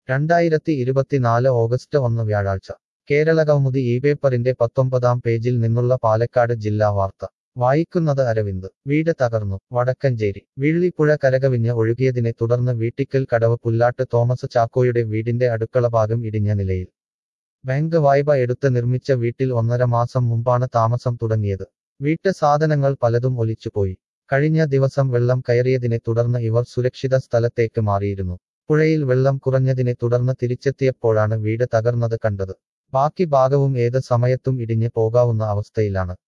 രണ്ടായിരത്തി ഇരുപത്തിനാല് ഓഗസ്റ്റ് ഒന്ന് വ്യാഴാഴ്ച കേരള കൗമുദി ഈ പേപ്പറിന്റെ പത്തൊമ്പതാം പേജിൽ നിന്നുള്ള പാലക്കാട് ജില്ലാ വാർത്ത വായിക്കുന്നത് അരവിന്ദ് വീട് തകർന്നു വടക്കഞ്ചേരി വീള്ളിപ്പുഴ കരകവിഞ്ഞ് ഒഴുകിയതിനെ തുടർന്ന് വീട്ടിക്കൽ കടവ് പുല്ലാട്ട് തോമസ് ചാക്കോയുടെ വീടിന്റെ അടുക്കള ഭാഗം ഇടിഞ്ഞ നിലയിൽ ബാങ്ക് വായ്പ എടുത്ത് നിർമ്മിച്ച വീട്ടിൽ ഒന്നര മാസം മുമ്പാണ് താമസം തുടങ്ങിയത് വീട്ട് സാധനങ്ങൾ പലതും ഒലിച്ചുപോയി കഴിഞ്ഞ ദിവസം വെള്ളം കയറിയതിനെ തുടർന്ന് ഇവർ സുരക്ഷിത സ്ഥലത്തേക്ക് മാറിയിരുന്നു പുഴയിൽ വെള്ളം കുറഞ്ഞതിനെ തുടർന്ന് തിരിച്ചെത്തിയപ്പോഴാണ് വീട് തകർന്നത് കണ്ടത് ബാക്കി ഭാഗവും ഏത് സമയത്തും ഇടിഞ്ഞ് പോകാവുന്ന അവസ്ഥയിലാണ്